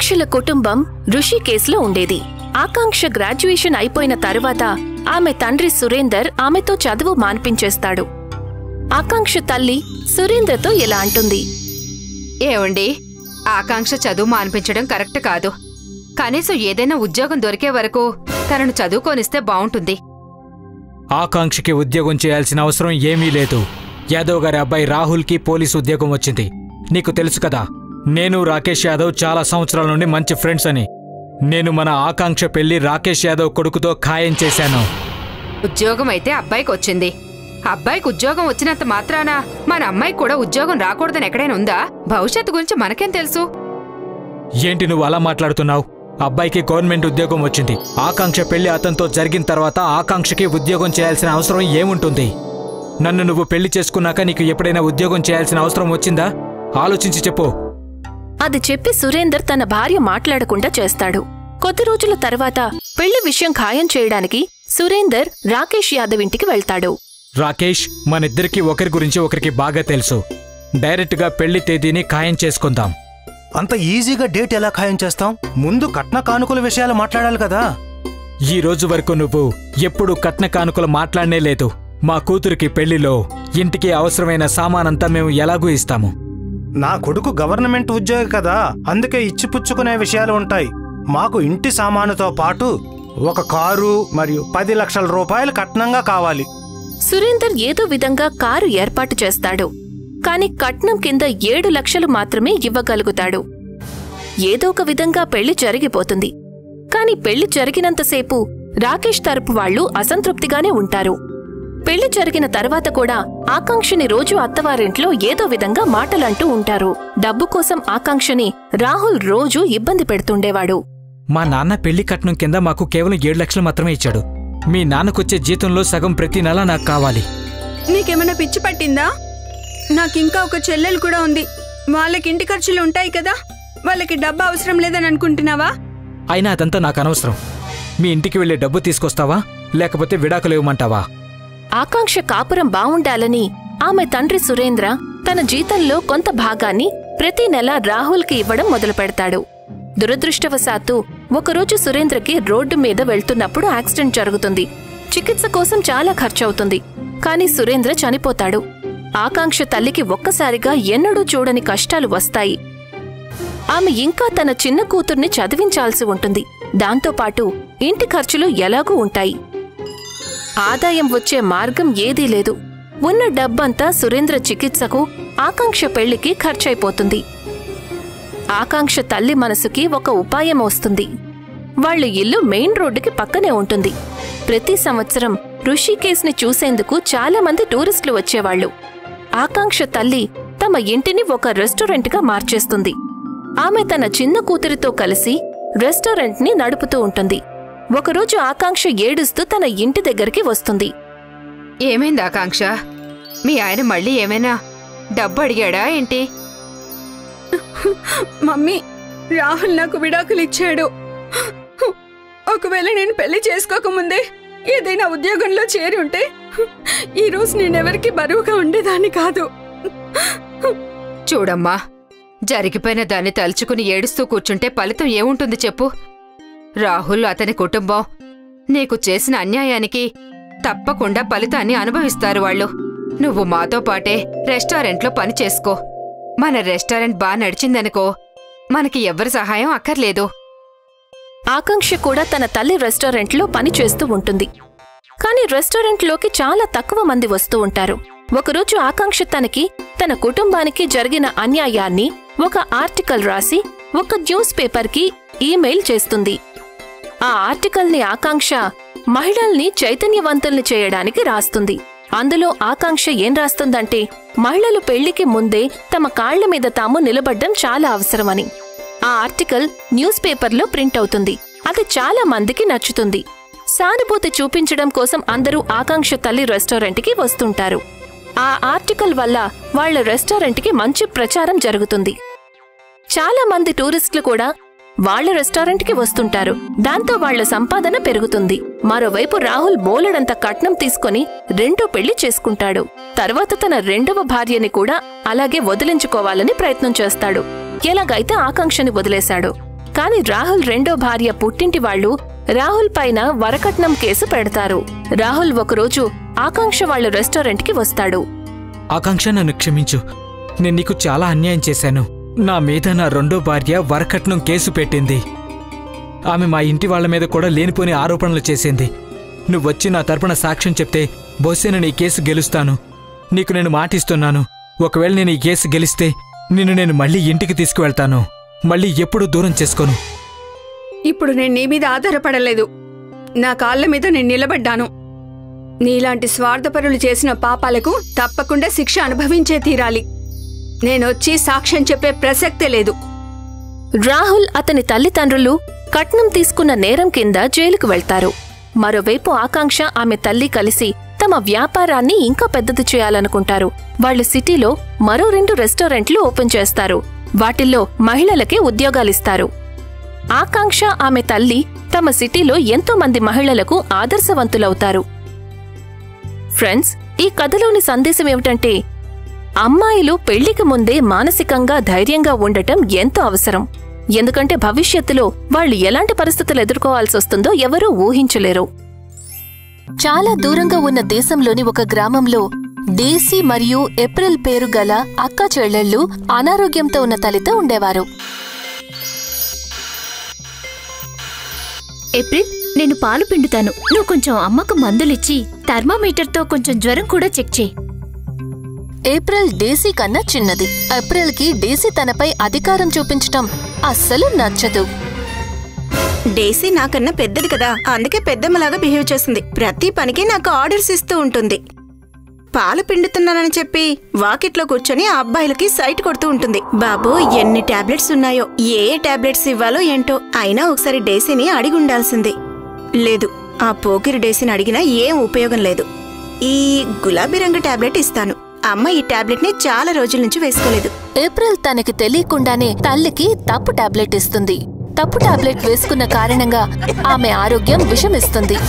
ఆకాంక్షల కుటుంబం ఋషికేశ్లో ఉండేది ఆకాంక్ష గ్రాడ్యుయేషన్ అయిపోయిన తరువాత ఆమె తండ్రి సురేందర్ ఆమెతో చదువు మాన్పించేస్తాడు ఆకాంక్ష తల్లి సురేంద్రతో ఇలా అంటుంది ఏవండి ఆకాంక్ష చదువు మాన్పించడం కరెక్ట్ కాదు కనీసం ఏదైనా ఉద్యోగం దొరికే వరకు తనను చదువుకోనిస్తే బావుంటుంది ఆకాంక్షకి ఉద్యోగం చేయాల్సిన అవసరం ఏమీ లేదు యాదవ్ గారి అబ్బాయి రాహుల్కి పోలీసు ఉద్యోగం వచ్చింది నీకు తెలుసు కదా నేను రాకేష్ యాదవ్ చాలా సంవత్సరాల నుండి మంచి ఫ్రెండ్స్ అని నేను మన ఆకాంక్ష పెళ్లి రాకేష్ యాదవ్ కొడుకుతో ఖాయం చేశాను ఉద్యోగం అయితే అబ్బాయికి వచ్చింది అబ్బాయికి ఉద్యోగం వచ్చినంత మాత్రాన మన అమ్మాయికి కూడా ఉద్యోగం రాకూడదని ఎక్కడైనా ఉందా భవిష్యత్తు గురించి మనకేం తెలుసు ఏంటి నువ్వు అలా మాట్లాడుతున్నావు అబ్బాయికి గవర్నమెంట్ ఉద్యోగం వచ్చింది ఆకాంక్ష పెళ్లి అతనితో జరిగిన తర్వాత ఆకాంక్షకి ఉద్యోగం చేయాల్సిన అవసరం ఏముంటుంది నన్ను నువ్వు పెళ్లి చేసుకున్నాక నీకు ఎప్పుడైనా ఉద్యోగం చేయాల్సిన అవసరం వచ్చిందా ఆలోచించి చెప్పు అది చెప్పి సురేందర్ తన భార్య మాట్లాడకుండా చేస్తాడు కొద్ది రోజుల తర్వాత పెళ్లి విషయం ఖాయం చేయడానికి సురేందర్ రాకేష్ యాదవ్ ఇంటికి వెళ్తాడు రాకేష్ మనిద్దరికి ఒకరి గురించి ఒకరికి బాగా తెలుసు డైరెక్ట్గా పెళ్లి తేదీని ఖాయం చేసుకుందాం అంత ఈజీగా డేట్ ఎలా ఖాయం చేస్తాం ముందు కట్న కానుకల విషయాలు మాట్లాడాలి కదా ఈ రోజు వరకు నువ్వు ఎప్పుడు కట్న కానుకలు మాట్లాడనే లేదు మా కూతురికి పెళ్లిలో ఇంటికి అవసరమైన సామానంతా మేము ఎలాగూ ఇస్తాము నా కొడుకు గవర్నమెంట్ ఉద్యోగి కదా అందుకే ఇచ్చిపుచ్చుకునే విషయాలు ఉంటాయి మాకు ఇంటి సామానుతో పాటు ఒక కారు మరియు పది లక్షల రూపాయలు కట్నంగా కావాలి సురేందర్ ఏదో విధంగా కారు ఏర్పాటు చేస్తాడు కాని కట్నం కింద ఏడు లక్షలు మాత్రమే ఇవ్వగలుగుతాడు ఏదో ఒక విధంగా పెళ్లి జరిగిపోతుంది కాని పెళ్లి జరిగినంతసేపు రాకేష్ తరపు వాళ్ళు అసంతృప్తిగానే ఉంటారు పెళ్లి జరిగిన తర్వాత కూడా ఆకాంక్షని రోజు అత్తవారింట్లో ఏదో విధంగా మాటలంటూ ఉంటారు డబ్బు కోసం ఆకాంక్షని రాహుల్ రోజూ ఇబ్బంది పెడుతుండేవాడు మా నాన్న పెళ్లి కట్నం కింద మాకు కేవలం ఏడు లక్షలు మాత్రమే ఇచ్చాడు మీ నాన్నకొచ్చే జీతంలో సగం ప్రతి నెల నాకు కావాలి నీకేమైనా పిచ్చి పట్టిందా నాకింకా ఒక చెల్లెలు కూడా ఉంది వాళ్ళకి ఇంటి ఖర్చులు ఉంటాయి కదా వాళ్ళకి డబ్బు అవసరం లేదని అనుకుంటున్నావా అయినా అదంతా నాకు అనవసరం మీ ఇంటికి వెళ్ళే డబ్బు తీసుకొస్తావా లేకపోతే విడాకులు ఇవ్వమంటావా ఆకాంక్ష కాపురం బావుండాలని ఆమె తండ్రి సురేంద్ర తన జీతంలో కొంత భాగాన్ని ప్రతి నెల రాహుల్కి ఇవ్వడం మొదలు పెడతాడు దురదృష్టవశాత్తు ఒకరోజు సురేంద్రకి రోడ్డు మీద వెళ్తున్నప్పుడు యాక్సిడెంట్ జరుగుతుంది చికిత్స కోసం చాలా ఖర్చవుతుంది కాని సురేంద్ర చనిపోతాడు ఆకాంక్ష తల్లికి ఒక్కసారిగా ఎన్నడూ చూడని కష్టాలు వస్తాయి ఆమె ఇంకా తన చిన్న కూతుర్ని చదివించాల్సి ఉంటుంది దాంతోపాటు ఇంటి ఖర్చులు ఎలాగూ ఉంటాయి ఆదాయం వచ్చే మార్గం ఏదీ లేదు ఉన్న డబ్బంతా సురేంద్ర చికిత్సకు ఆకాంక్ష పెళ్లికి ఖర్చయిపోతుంది ఆకాంక్ష తల్లి మనసుకి ఒక ఉపాయం వస్తుంది వాళ్ళ ఇల్లు మెయిన్ రోడ్డుకి పక్కనే ఉంటుంది ప్రతి సంవత్సరం ఋషికేశ్ని చూసేందుకు చాలా మంది టూరిస్టులు వచ్చేవాళ్ళు ఆకాంక్ష తల్లి తమ ఇంటిని ఒక రెస్టారెంట్గా మార్చేస్తుంది ఆమె తన చిన్న కూతురితో కలిసి రెస్టారెంట్ని నడుపుతూ ఉంటుంది ఒకరోజు ఆకాంక్ష ఏడుస్తూ తన ఇంటి దగ్గరికి వస్తుంది ఏమైంది ఆకాంక్ష మీ ఆయన మళ్ళీ ఏమైనా డబ్బు అడిగాడా ఏంటి మమ్మీ రాహుల్ నాకు విడాకులు ఇచ్చాడు ఒకవేళ నేను పెళ్లి చేసుకోకముందే ఏదైనా ఉద్యోగంలో చేరి ఉంటే ఈ రోజు నేనెవరికి బరువుగా ఉండేదాన్ని కాదు చూడమ్మా జరిగిపోయిన దాన్ని తలుచుకుని ఏడుస్తూ కూర్చుంటే ఫలితం ఏముంటుంది చెప్పు రాహుల్ అతని కుటుంబం నీకు చేసిన అన్యాయానికి తప్పకుండా ఫలితాన్ని అనుభవిస్తారు వాళ్ళు నువ్వు మాతో పాటే రెస్టారెంట్లో పని చేసుకో మన రెస్టారెంట్ బా నడిచిందనుకో మనకి ఎవ్వరి సహాయం అక్కర్లేదు ఆకాంక్ష కూడా తన తల్లి రెస్టారెంట్లో పని చేస్తూ ఉంటుంది కానీ రెస్టారెంట్లోకి చాలా తక్కువ మంది వస్తూ ఉంటారు ఒకరోజు ఆకాంక్ష తనకి తన కుటుంబానికి జరిగిన అన్యాయాన్ని ఒక ఆర్టికల్ రాసి ఒక న్యూస్ పేపర్కి ఈమెయిల్ చేస్తుంది ఆ ఆర్టికల్ని ఆకాంక్ష మహిళల్ని చైతన్యవంతుల్ని చేయడానికి రాస్తుంది అందులో ఆకాంక్ష ఏం రాస్తుందంటే మహిళలు పెళ్లికి ముందే తమ కాళ్ల మీద తాము నిలబడ్డం చాలా అవసరమని ఆ ఆర్టికల్ న్యూస్ పేపర్లో ప్రింట్ అవుతుంది అది చాలా మందికి నచ్చుతుంది సానుభూతి చూపించడం కోసం అందరూ ఆకాంక్ష తల్లి రెస్టారెంట్కి వస్తుంటారు ఆ ఆర్టికల్ వల్ల వాళ్ళ రెస్టారెంట్కి మంచి ప్రచారం జరుగుతుంది చాలా మంది టూరిస్టులు కూడా వాళ్ళ రెస్టారెంట్కి వస్తుంటారు దాంతో వాళ్ళ సంపాదన పెరుగుతుంది మరోవైపు రాహుల్ బోలెడంత కట్నం తీసుకొని రెండో పెళ్లి చేసుకుంటాడు తర్వాత తన రెండవ భార్యని కూడా అలాగే వదిలించుకోవాలని ప్రయత్నం చేస్తాడు ఎలాగైతే ఆకాంక్షని వదిలేశాడు కాని రాహుల్ రెండో భార్య పుట్టింటి వాళ్ళు రాహుల్ పైన వరకట్నం కేసు పెడతారు రాహుల్ ఒకరోజు ఆకాంక్ష వాళ్ళ రెస్టారెంట్కి వస్తాడు ఆకాంక్ష నన్ను క్షమించు నేను నీకు చాలా అన్యాయం చేశాను నా మీద నా రెండో భార్య వరకట్నం కేసు పెట్టింది ఆమె మా ఇంటి వాళ్ళ మీద కూడా లేనిపోని ఆరోపణలు చేసింది నువ్వొచ్చి నా తరపున సాక్ష్యం చెప్తే బహుశా నేను ఈ కేసు గెలుస్తాను నీకు నేను మాటిస్తున్నాను ఒకవేళ నేను ఈ కేసు గెలిస్తే నిన్ను నేను మళ్ళీ ఇంటికి తీసుకువెళ్తాను మళ్ళీ ఎప్పుడూ దూరం చేసుకోను ఇప్పుడు నేను నీ మీద ఆధారపడలేదు నా కాళ్ళ మీద నేను నిలబడ్డాను నీలాంటి స్వార్థపరులు చేసిన పాపాలకు తప్పకుండా శిక్ష అనుభవించే తీరాలి నేనొచ్చి సాక్ష్యం చెప్పే ప్రసక్తే లేదు రాహుల్ అతని తల్లిదండ్రులు కట్నం తీసుకున్న నేరం కింద జైలుకు వెళ్తారు మరోవైపు ఆకాంక్ష ఆమె తల్లి కలిసి తమ వ్యాపారాన్ని ఇంకా పెద్దది చేయాలనుకుంటారు వాళ్ళు సిటీలో మరో రెండు రెస్టారెంట్లు ఓపెన్ చేస్తారు వాటిల్లో మహిళలకే ఉద్యోగాలిస్తారు ఆకాంక్ష ఆమె తల్లి తమ సిటీలో ఎంతో మంది మహిళలకు ఆదర్శవంతులవుతారు ఫ్రెండ్స్ ఈ కథలోని సందేశం ఏమిటంటే అమ్మాయిలు పెళ్లికి ముందే మానసికంగా ధైర్యంగా ఉండటం ఎంతో అవసరం ఎందుకంటే భవిష్యత్తులో వాళ్ళు ఎలాంటి పరిస్థితులు ఎదుర్కోవాల్సి వస్తుందో ఎవరూ ఊహించలేరు చాలా దూరంగా ఉన్న దేశంలోని ఒక గ్రామంలో డేసీ మరియు ఏప్రిల్ పేరు గల అక్క చెల్లెళ్ళు అనారోగ్యంతో ఉన్న తల్లితో ఉండేవారు ఏప్రిల్ నేను పాలు పిండుతాను నువ్వు కొంచెం అమ్మకు మందులిచ్చి థర్మామీటర్తో కొంచెం జ్వరం కూడా చెక్ చేయి ఏప్రిల్ డేసీ కన్నా చిన్నది ఏప్రిల్ కి డేసీ తనపై అధికారం చూపించటం అస్సలు నచ్చదు డేసీ నాకన్నా పెద్దది కదా అందుకే పెద్దమ్మలాగా బిహేవ్ చేస్తుంది ప్రతి పనికి నాకు ఆర్డర్స్ ఇస్తూ ఉంటుంది పాలు పిండుతున్నానని చెప్పి వాకిట్లో కూర్చొని ఆ అబ్బాయిలకి సైట్ కొడుతూ ఉంటుంది బాబు ఎన్ని టాబ్లెట్స్ ఉన్నాయో ఏ ఏ టాబ్లెట్స్ ఇవ్వాలో ఏంటో అయినా ఒకసారి డేసీని అడిగి ఉండాల్సింది లేదు ఆ పోకిరి డేసీని అడిగినా ఏం ఉపయోగం లేదు ఈ గులాబీ రంగు టాబ్లెట్ ఇస్తాను అమ్మ ఈ టాబ్లెట్ ని చాలా రోజుల నుంచి వేసుకోలేదు ఏప్రిల్ తనకి తెలియకుండానే తల్లికి తప్పు టాబ్లెట్ ఇస్తుంది తప్పు టాబ్లెట్ వేసుకున్న కారణంగా ఆమె ఆరోగ్యం విషమిస్తుంది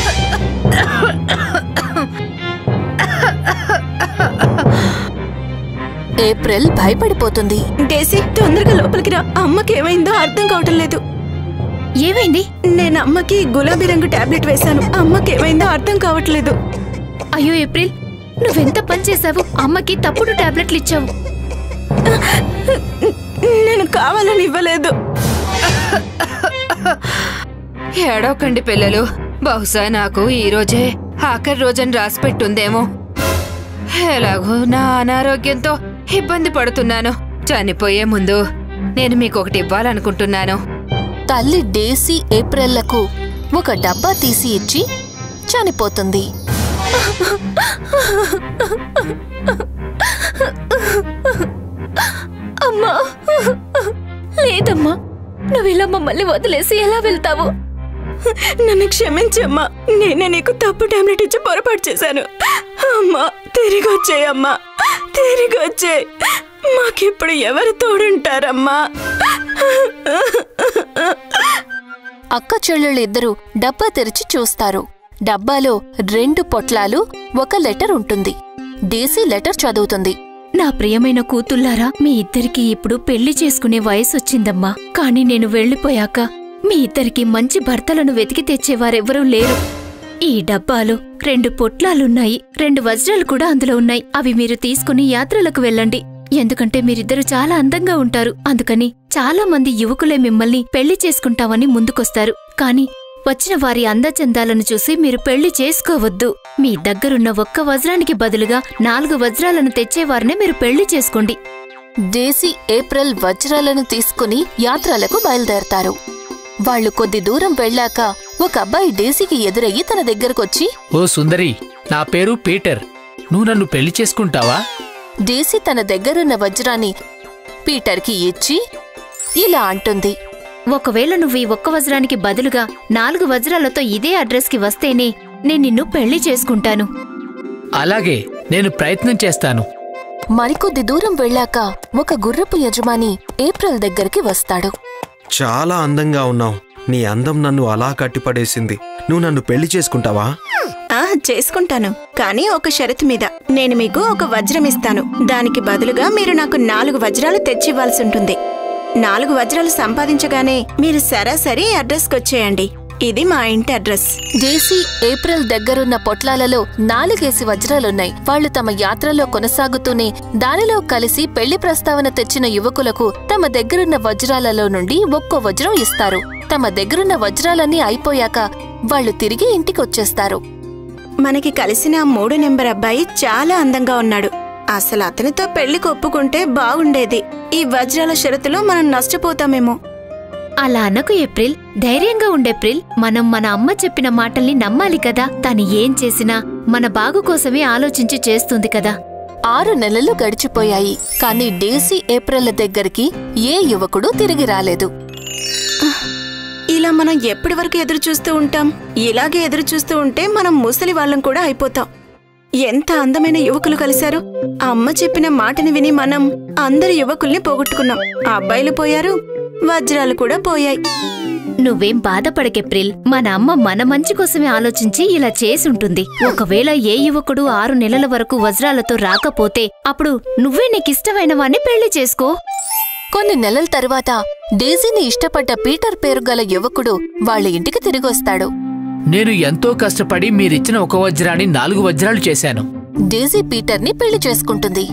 ఏప్రిల్ భయపడిపోతుంది డేసీ తొందరగా లోపలికి రా అమ్మకి ఏమైందో అర్థం కావటం లేదు ఏమైంది నేను అమ్మకి గులాబీ రంగు టాబ్లెట్ వేశాను అమ్మకి ఏమైందో అర్థం కావట్లేదు అయ్యో ఏప్రిల్ నువ్వెంత పని చేశావు అమ్మకి తప్పుడు టాబ్లెట్లు ఇచ్చావు నేను కావాలని ఇవ్వలేదు ఏడవకండి పిల్లలు బహుశా నాకు ఈ రోజే ఆఖరి రోజని రాసి పెట్టుందేమో ఎలాగో నా అనారోగ్యంతో ఇబ్బంది పడుతున్నాను చనిపోయే ముందు నేను మీకు ఒకటి ఇవ్వాలనుకుంటున్నాను తల్లి డేసీ ఏప్రిల్లకు ఒక డబ్బా తీసి ఇచ్చి చనిపోతుంది అమ్మా లేదమ్మా నువ్వు ఇలా మమ్మల్ని వదిలేసి ఎలా వెళ్తావు నన్ను క్షమించమ్మా నేనే నీకు తప్పు టాబ్లెట్ ఇచ్చి పొరపాటు చేశాను అమ్మా తిరిగి వచ్చేయమ్మా తిరిగి వచ్చే మాకిప్పుడు ఎవరు తోడుంటారమ్మా అక్క చెల్లెళ్ళిద్దరూ డబ్బా తెరిచి చూస్తారు డబ్బాలో రెండు పొట్లాలు ఒక లెటర్ ఉంటుంది డేసీ లెటర్ చదువుతుంది నా ప్రియమైన కూతుల్లారా మీ ఇద్దరికి ఇప్పుడు పెళ్లి చేసుకునే వయసొచ్చిందమ్మా కాని నేను వెళ్ళిపోయాక మీ ఇద్దరికి మంచి భర్తలను వెతికి తెచ్చేవారెవ్వరూ లేరు ఈ డబ్బాలో రెండు పొట్లాలున్నాయి రెండు వజ్రాలు కూడా అందులో ఉన్నాయి అవి మీరు తీసుకుని యాత్రలకు వెళ్ళండి ఎందుకంటే మీరిద్దరు చాలా అందంగా ఉంటారు అందుకని చాలా మంది యువకులే మిమ్మల్ని పెళ్లి చేసుకుంటామని ముందుకొస్తారు కాని వచ్చిన వారి అందచందాలను చూసి మీరు పెళ్లి చేసుకోవద్దు మీ దగ్గరున్న ఒక్క వజ్రానికి బదులుగా నాలుగు వజ్రాలను తెచ్చేవారినే మీరు పెళ్లి చేసుకోండి డేసీ ఏప్రిల్ వజ్రాలను తీసుకుని యాత్రలకు బయలుదేరతారు వాళ్ళు కొద్ది దూరం వెళ్ళాక ఒక అబ్బాయి డేసీకి ఎదురయ్యి తన దగ్గరకొచ్చి ఓ సుందరి నా పేరు పీటర్ నువ్వు నన్ను పెళ్లి చేసుకుంటావా డేసీ తన దగ్గరున్న వజ్రాన్ని పీటర్కి ఇచ్చి ఇలా అంటుంది ఒకవేళ నువ్వు ఈ ఒక్క వజ్రానికి బదులుగా నాలుగు వజ్రాలతో ఇదే అడ్రస్కి వస్తేనే నేను నిన్ను పెళ్లి చేసుకుంటాను అలాగే నేను ప్రయత్నం చేస్తాను మరికొద్ది దూరం వెళ్ళాక ఒక గుర్రపు యజమాని ఏప్రిల్ దగ్గరికి వస్తాడు చాలా అందంగా ఉన్నావు నీ అందం నన్ను అలా కట్టిపడేసింది నువ్వు నన్ను పెళ్లి చేసుకుంటావా ఆ చేసుకుంటాను కానీ ఒక షరతు మీద నేను మీకు ఒక వజ్రం ఇస్తాను దానికి బదులుగా మీరు నాకు నాలుగు వజ్రాలు తెచ్చివ్వాల్సి ఉంటుంది నాలుగు వజ్రాలు సంపాదించగానే మీరు సరాసరి అడ్రస్కి వచ్చేయండి ఇది మా ఇంటి అడ్రస్ డేసీ ఏప్రిల్ దగ్గరున్న పొట్లాలలో నాలుగేసి వజ్రాలున్నాయి వాళ్ళు తమ యాత్రలో కొనసాగుతూనే దానిలో కలిసి పెళ్లి ప్రస్తావన తెచ్చిన యువకులకు తమ దగ్గరున్న వజ్రాలలో నుండి ఒక్కో వజ్రం ఇస్తారు తమ దగ్గరున్న వజ్రాలన్నీ అయిపోయాక వాళ్ళు తిరిగి ఇంటికొచ్చేస్తారు మనకి కలిసిన ఆ మూడు నెంబర్ అబ్బాయి చాలా అందంగా ఉన్నాడు అసలు అతనితో పెళ్లికి ఒప్పుకుంటే బాగుండేది ఈ వజ్రాల షరతులో మనం నష్టపోతామేమో అలా అనకు ఏప్రిల్ ధైర్యంగా ఉండేప్రిల్ మనం మన అమ్మ చెప్పిన మాటల్ని నమ్మాలి కదా తను ఏం చేసినా మన బాగు కోసమే ఆలోచించి చేస్తుంది కదా ఆరు నెలలు గడిచిపోయాయి కానీ డేసీ ఏప్రిల్ దగ్గరికి ఏ యువకుడు తిరిగి రాలేదు ఇలా మనం ఎప్పటి వరకు ఎదురు చూస్తూ ఉంటాం ఇలాగే ఎదురు చూస్తూ ఉంటే మనం ముసలి వాళ్ళం కూడా అయిపోతాం ఎంత అందమైన యువకులు కలిశారు ఆ అమ్మ చెప్పిన మాటని విని మనం అందరి యువకుల్ని పోగొట్టుకున్నాం ఆ అబ్బాయిలు పోయారు వజ్రాలు కూడా పోయాయి నువ్వేం బాధపడకెప్రిల్ మన అమ్మ మన మంచి కోసమే ఆలోచించి ఇలా చేసుంటుంది ఒకవేళ ఏ యువకుడు ఆరు నెలల వరకు వజ్రాలతో రాకపోతే అప్పుడు నువ్వే నీకిష్టమైన వాణ్ణి పెళ్లి చేసుకో కొన్ని నెలల తరువాత డేజీని ఇష్టపడ్డ పీటర్ పేరు గల యువకుడు వాళ్ళ ఇంటికి తిరిగొస్తాడు నేను ఎంతో కష్టపడి మీరిచ్చిన ఒక వజ్రాన్ని నాలుగు వజ్రాలు చేశాను డేజీ పీటర్ని పెళ్లి చేసుకుంటుంది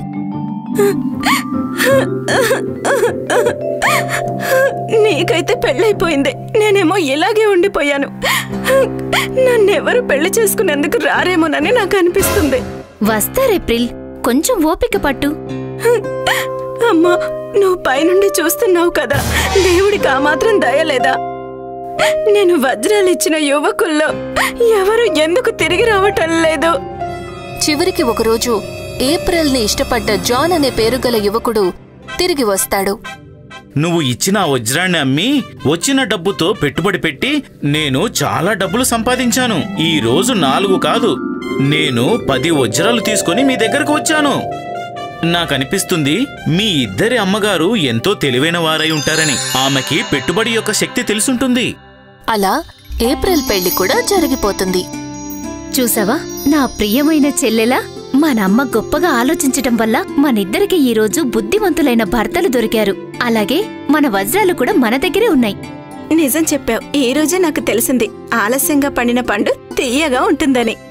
నీకైతే పెళ్ళైపోయింది నేనేమో ఇలాగే ఉండిపోయాను నన్నెవరు పెళ్లి చేసుకునేందుకు రారేమోనని నాకు అనిపిస్తుంది వస్తారేప్రిల్ కొంచెం ఓపిక పట్టు అమ్మా నువ్వు పైనుండి చూస్తున్నావు కదా దేవుడికి ఆ మాత్రం దయలేదా నేను వజ్రాలు ఇచ్చిన యువకుల్లో ఎవరు ఎందుకు తిరిగి రావటం లేదు చివరికి ఒకరోజు ఏప్రిల్ని ఇష్టపడ్డ జాన్ అనే పేరుగల యువకుడు తిరిగి వస్తాడు నువ్వు ఇచ్చిన ఆ వజ్రాన్ని అమ్మి వచ్చిన డబ్బుతో పెట్టుబడి పెట్టి నేను చాలా డబ్బులు సంపాదించాను ఈ రోజు నాలుగు కాదు నేను పది వజ్రాలు తీసుకొని మీ దగ్గరకు వచ్చాను నాకనిపిస్తుంది మీ ఇద్దరి అమ్మగారు ఎంతో తెలివైన వారై ఉంటారని ఆమెకి పెట్టుబడి యొక్క శక్తి తెలుసుంటుంది అలా ఏప్రిల్ పెళ్లి కూడా జరిగిపోతుంది చూసావా నా ప్రియమైన చెల్లెలా మనమ్మ గొప్పగా ఆలోచించటం వల్ల మనిద్దరికి ఈరోజు బుద్ధిమంతులైన భర్తలు దొరికారు అలాగే మన వజ్రాలు కూడా మన దగ్గరే ఉన్నాయి నిజం చెప్పావు ఈ రోజే నాకు తెలిసింది ఆలస్యంగా పండిన పండు తీయగా ఉంటుందని